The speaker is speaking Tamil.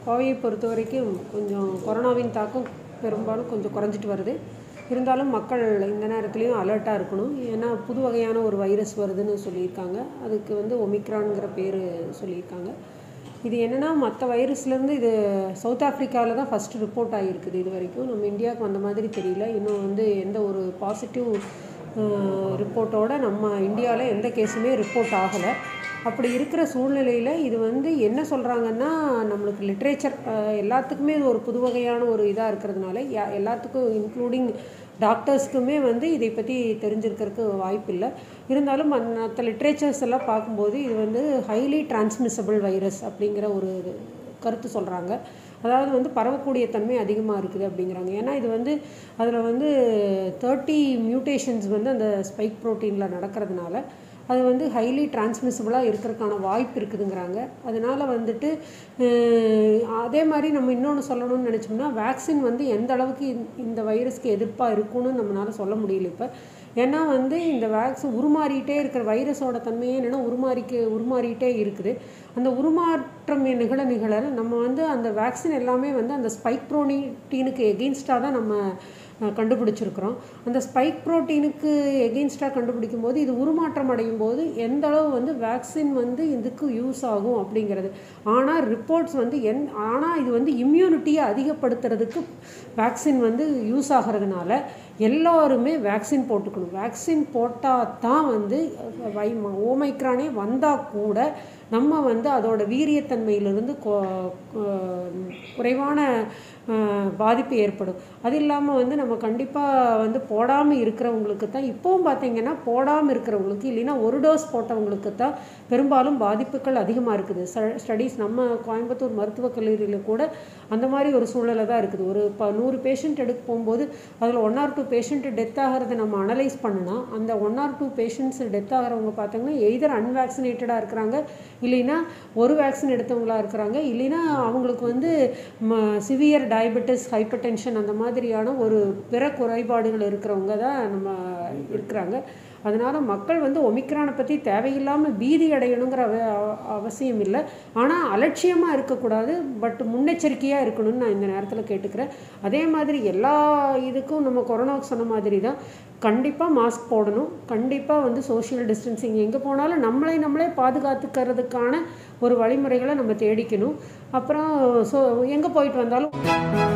கோவையை பொறுத்த வரைக்கும் கொஞ்சம் கொரோனாவின் தாக்கம் பெரும்பாலும் கொஞ்சம் குறைஞ்சிட்டு வருது இருந்தாலும் மக்கள் இந்த நேரத்துலையும் அலர்ட்டாக இருக்கணும் ஏன்னா புது வகையான ஒரு வைரஸ் வருதுன்னு சொல்லியிருக்காங்க அதுக்கு வந்து ஒமிக்ரான்ங்கிற பேர் சொல்லியிருக்காங்க இது என்னென்னா மற்ற வைரஸ்லேருந்து இது சவுத் ஆஃப்ரிக்காவில் தான் ஃபஸ்ட்டு ரிப்போர்ட் ஆகிருக்குது இது வரைக்கும் நம்ம இந்தியாவுக்கு வந்த மாதிரி தெரியல இன்னும் வந்து எந்த ஒரு பாசிட்டிவ் ரிப்போர்ட்டோட நம்ம இந்தியாவில் எந்த கேஸுமே ரிப்போர்ட் ஆகலை அப்படி இருக்கிற சூழ்நிலையில் இது வந்து என்ன சொல்கிறாங்கன்னா நம்மளுக்கு லிட்ரேச்சர் எல்லாத்துக்குமே இது ஒரு புது வகையான ஒரு இதாக இருக்கிறதுனால யா எல்லாத்துக்கும் இன்க்ளூடிங் டாக்டர்ஸ்க்குமே வந்து இதை பற்றி தெரிஞ்சிருக்கிறதுக்கு வாய்ப்பு இல்லை இருந்தாலும் மற்ற லிட்ரேச்சர்ஸ் எல்லாம் பார்க்கும்போது இது வந்து ஹைலி டிரான்ஸ்மிசபிள் வைரஸ் அப்படிங்கிற ஒரு கருத்து சொல்கிறாங்க அதாவது வந்து பரவக்கூடிய தன்மை அதிகமாக இருக்குது அப்படிங்கிறாங்க ஏன்னா இது வந்து அதில் வந்து தேர்ட்டி மியூட்டேஷன்ஸ் வந்து அந்த ஸ்பைக் ப்ரோட்டீனில் நடக்கிறதுனால அது வந்து ஹைலி டிரான்ஸ்மிசபிளாக இருக்கிறதுக்கான வாய்ப்பு இருக்குதுங்கிறாங்க அதனால் வந்துட்டு அதே மாதிரி நம்ம இன்னொன்று சொல்லணும்னு நினச்சோம்னா வேக்சின் வந்து எந்த அளவுக்கு இந்த வைரஸ்க்கு எதிர்ப்பாக இருக்கும்னு நம்மளால் சொல்ல முடியல இப்போ ஏன்னா வந்து இந்த வேக்சின் உருமாறிட்டே இருக்கிற வைரஸோட தன்மையே என்னென்னா உருமாறிக்கு உருமாறிட்டே இருக்குது அந்த உருமாற்றம் நிகழ நிகழ நம்ம வந்து அந்த வேக்சின் எல்லாமே வந்து அந்த ஸ்பைக் ப்ரோட்டீனுக்கு எகெயின்ஸ்டாக தான் நம்ம கண்டுபிடிச்சிருக்கிறோம் அந்த ஸ்பைக் ப்ரோட்டீனுக்கு எகெயின்ஸ்டாக கண்டுபிடிக்கும் போது இது உருமாற்றம் அடையும் போது எந்த அளவு வந்து வேக்சின் வந்து இதுக்கு யூஸ் ஆகும் அப்படிங்கிறது ஆனால் ரிப்போர்ட்ஸ் வந்து என் ஆனால் இது வந்து இம்யூனிட்டியை அதிகப்படுத்துறதுக்கு வேக்சின் வந்து யூஸ் ஆகிறதுனால எல்லோருமே வேக்சின் போட்டுக்கணும் வேக்சின் போட்டால் தான் வந்து வை ஓமைக்ரானே வந்தால் கூட நம்ம வந்து அதோட வீரியத்தன்மையிலிருந்து குறைவான பாதிப்பு ஏற்படும் அது இல்லாமல் வந்து நம்ம கண்டிப்பாக வந்து போடாமல் இருக்கிறவங்களுக்கு தான் இப்போவும் பார்த்தீங்கன்னா போடாமல் இருக்கிறவங்களுக்கு இல்லைன்னா ஒரு டோஸ் போட்டவங்களுக்கு தான் பெரும்பாலும் பாதிப்புகள் அதிகமாக இருக்குது ஸ்டடீஸ் நம்ம கோயம்புத்தூர் மருத்துவக் கல்லூரியில் கூட அந்த மாதிரி ஒரு சூழ்நிலை தான் இருக்குது ஒரு ப நூறு பேஷண்ட் எடுக்க போகும்போது அதில் one or two patient death ஆகிறத நம்ம அனலைஸ் பண்ணினா அந்த one or two patients death ஆகிறவங்க பார்த்தீங்கன்னா எய்தர் அன்வேக்சினேட்டடாக இருக்கிறாங்க இல்லைன்னா ஒரு வேக்சின் எடுத்தவங்களா இருக்கிறாங்க இல்லைன்னா அவங்களுக்கு வந்து சிவியர் டயபெட்டிஸ் ஹைப்பர் டென்ஷன் அந்த மாதிரியான ஒரு பிற குறைபாடுகள் இருக்கிறவங்க தான் நம்ம இருக்கிறாங்க அதனால் மக்கள் வந்து ஒமிக்ரானை பற்றி தேவையில்லாமல் பீதி அடையணுங்கிற அவ அவசியம் இல்லை ஆனால் அலட்சியமாக இருக்கக்கூடாது பட் முன்னெச்சரிக்கையாக இருக்கணும்னு நான் இந்த நேரத்தில் கேட்டுக்கிறேன் அதே மாதிரி எல்லா இதுக்கும் நம்ம கொரோனாவுக்கு சொன்ன மாதிரி தான் கண்டிப்பாக மாஸ்க் போடணும் கண்டிப்பாக வந்து சோஷியல் டிஸ்டன்சிங் எங்கே போனாலும் நம்மளை நம்மளே பாதுகாத்துக்கிறதுக்கான ஒரு வழிமுறைகளை நம்ம தேடிக்கணும் அப்புறம் ஸோ எங்கே போயிட்டு வந்தாலும்